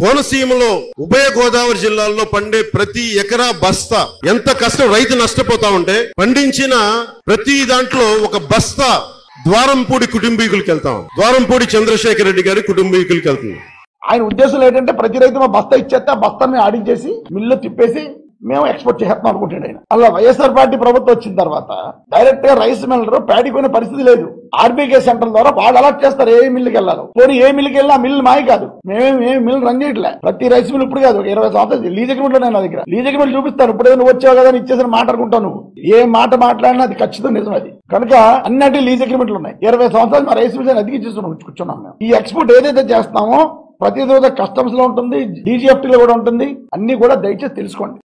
కోనసీమలో ఉభయ గోదావరి జిల్లాల్లో పండే ప్రతి ఎకరా బస్తా ఎంత కష్టం రైతు నష్టపోతా ఉంటే పండించిన ప్రతి దాంట్లో ఒక బస్తా ద్వారంపూడి కుటుంబీకులకి వెళ్తాం ద్వారంపూడి చంద్రశేఖర్ రెడ్డి గారి కుటుంబీకులకి వెళ్తుంది ఆయన ఉద్దేశం ఏంటంటే ప్రతి రైతు మా బస్తా ఇచ్చేస్తే ఆ బస్తాని ఆడించేసి మిల్లు తిప్పేసి మేము ఎక్స్పోర్ట్ చేస్తాం అనుకుంటాడు ఆయన అలా వైఎస్ఆర్ పార్టీ ప్రభుత్వం వచ్చిన తర్వాత డైరెక్ట్ గా రైస్ మిల్లర్ ప్యాడీ కొనే పరిస్థితి లేదు ఆర్బీకే సెంటర్ ద్వారా వాళ్ళు అలర్ట్ చేస్తారు ఏ మిల్లుకి వెళ్ళాలి పోనీ ఏ మిల్లుకి వెళ్ళినా ఆ మిల్లు మాయ కాదు మేము ఏ మిల్లు రన్ చేయట్లే ప్రతి రైస్ మిల్ ఇప్పుడు కాదు ఒక ఇరవై సంవత్సరాలు లీజ్ అగ్రిమెంట్ లో నా దగ్గర లీజ్ అగ్రిమెంట్ చూపిస్తాను ఇప్పుడు నువ్వు వచ్చావు కదా అని ఇచ్చేసిన మాట్లాడుకుంటావు నువ్వు ఏ మాట మాట్లాడినా అది ఖచ్చితంగా నిజం అది కనుక అన్నటి లీజ్ అగ్రిమెంట్లు ఉన్నాయి ఇరవై సంవత్సరాలు మా రైస్ మిల్ అదిగి చూస్తున్నాం కూర్చున్నాం మేము ఈ ఎక్స్పోర్ట్ ఏదైతే చేస్తామో ప్రతి రోజు కస్టమ్స్ లో ఉంటుంది డీజీఎఫ్టీ లో కూడా ఉంటుంది అన్ని కూడా దయచేసి తెలుసుకోండి